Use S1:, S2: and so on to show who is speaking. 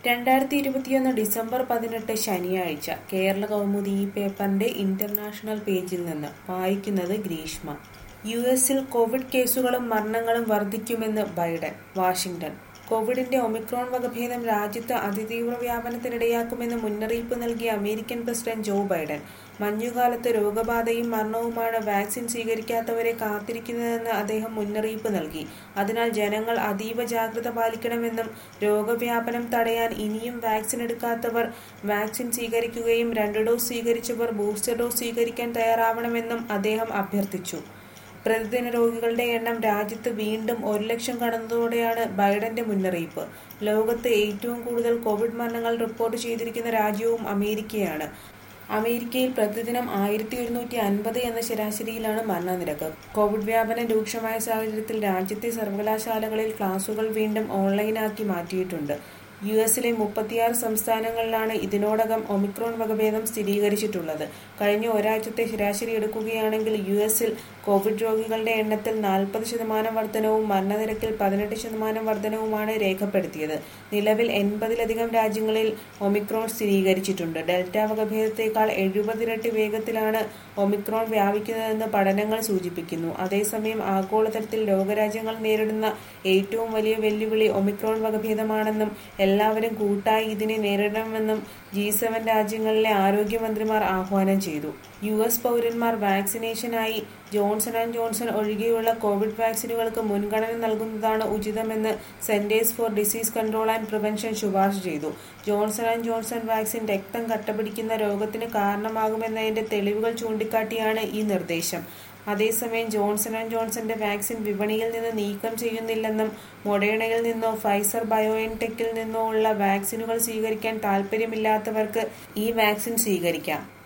S1: രണ്ടായിരത്തി ഇരുപത്തിയൊന്ന് ഡിസംബർ പതിനെട്ട് ശനിയാഴ്ച കേരള കൗമുദി ഈ പേപ്പറിന്റെ ഇന്റർനാഷണൽ പേജിൽ നിന്ന് വായിക്കുന്നത് ഗ്രീഷ്മ യു എസിൽ കോവിഡ് കേസുകളും മരണങ്ങളും വർദ്ധിക്കുമെന്ന് ബൈഡൻ വാഷിംഗ്ടൺ കോവിഡിന്റെ ഒമിക്രോൺ വകഭേദം രാജ്യത്ത് അതിതീവ്ര വ്യാപനത്തിനിടയാക്കുമെന്ന് മുന്നറിയിപ്പ് നൽകിയ അമേരിക്കൻ പ്രസിഡന്റ് ജോ ബൈഡൻ മഞ്ഞുകാലത്ത് രോഗബാധയും മരണവുമാണ് വാക്സിൻ സ്വീകരിക്കാത്തവരെ കാത്തിരിക്കുന്നതെന്ന് അദ്ദേഹം മുന്നറിയിപ്പ് നൽകി അതിനാൽ ജനങ്ങൾ അതീവ ജാഗ്രത പാലിക്കണമെന്നും രോഗവ്യാപനം തടയാൻ ഇനിയും വാക്സിൻ എടുക്കാത്തവർ വാക്സിൻ സ്വീകരിക്കുകയും രണ്ട് ഡോസ് സ്വീകരിച്ചവർ ബൂസ്റ്റർ ഡോസ് സ്വീകരിക്കാൻ തയ്യാറാവണമെന്നും അദ്ദേഹം അഭ്യർത്ഥിച്ചു പ്രതിദിന രോഗികളുടെ എണ്ണം രാജ്യത്ത് വീണ്ടും ഒരു ലക്ഷം കടന്നതോടെയാണ് ബൈഡന്റെ മുന്നറിയിപ്പ് ലോകത്ത് ഏറ്റവും കൂടുതൽ കോവിഡ് മരണങ്ങൾ റിപ്പോർട്ട് ചെയ്തിരിക്കുന്ന രാജ്യവും അമേരിക്കയാണ് അമേരിക്കയിൽ പ്രതിദിനം ആയിരത്തി ഒരുന്നൂറ്റി അൻപത് എന്ന ശരാശരിയിലാണ് മരണനിരക്ക് കോവിഡ് വ്യാപനം രൂക്ഷമായ സാഹചര്യത്തിൽ രാജ്യത്തെ സർവകലാശാലകളിൽ ക്ലാസുകൾ വീണ്ടും ഓൺലൈനാക്കി മാറ്റിയിട്ടുണ്ട് യു എസിലെ മുപ്പത്തിയാറ് സംസ്ഥാനങ്ങളിലാണ് ഇതിനോടകം ഒമിക്രോൺ വകഭേദം സ്ഥിരീകരിച്ചിട്ടുള്ളത് കഴിഞ്ഞ ഒരാഴ്ചത്തെ ശരാശരി എടുക്കുകയാണെങ്കിൽ യു എസിൽ കോവിഡ് രോഗികളുടെ എണ്ണത്തിൽ നാൽപ്പത് ശതമാനം വർധനവും മരണനിരക്കിൽ പതിനെട്ട് ശതമാനം വർധനവുമാണ് രേഖപ്പെടുത്തിയത് നിലവിൽ എൺപതിലധികം രാജ്യങ്ങളിൽ ഒമിക്രോൺ സ്ഥിരീകരിച്ചിട്ടുണ്ട് ഡെൽറ്റ വകഭേദത്തേക്കാൾ എഴുപതിരട്ടി വേഗത്തിലാണ് ഒമിക്രോൺ വ്യാപിക്കുന്നതെന്ന് പഠനങ്ങൾ സൂചിപ്പിക്കുന്നു അതേസമയം ആഗോളതലത്തിൽ ലോകരാജ്യങ്ങൾ നേരിടുന്ന ഏറ്റവും വലിയ വെല്ലുവിളി ഒമിക്രോൺ വകഭേദമാണെന്നും എല്ലാവരും കൂട്ടായി ഇതിനെ നേരിടണമെന്നും ജി സെവൻ രാജ്യങ്ങളിലെ ആരോഗ്യമന്ത്രിമാർ ആഹ്വാനം ചെയ്തു യു എസ് പൗരന്മാർ വാക്സിനേഷനായി ജോൺസൺ ആൻഡ് ജോൺസൺ ഒഴികെയുള്ള കോവിഡ് വാക്സിനുകൾക്ക് മുൻഗണന നൽകുന്നതാണ് ഉചിതമെന്ന് centres for disease control and prevention ശുപാർശ ചെയ്തു ജോൺസൺ ആൻഡ് ജോൺസൺ വാക്സിൻ രക്തം കട്ടപിടിക്കുന്ന രോഗത്തിന് കാരണമാകുമെന്നതിന്റെ തെളിവുകൾ ചൂണ്ടിക്കാട്ടിയാണ് ഈ നിർദ്ദേശം അതേസമയം ജോൺസൺ ആൻഡ് ജോൺസന്റെ വാക്സിൻ വിപണിയിൽ നിന്ന് നീക്കം ചെയ്യുന്നില്ലെന്നും മൊഡേണയിൽ നിന്നോ ഫൈസർ ബയോഎൻടെക്കിൽ നിന്നോ ഉള്ള വാക്സിനുകൾ സ്വീകരിക്കാൻ താൽപ്പര്യമില്ലാത്തവർക്ക് ഈ വാക്സിൻ സ്വീകരിക്കാം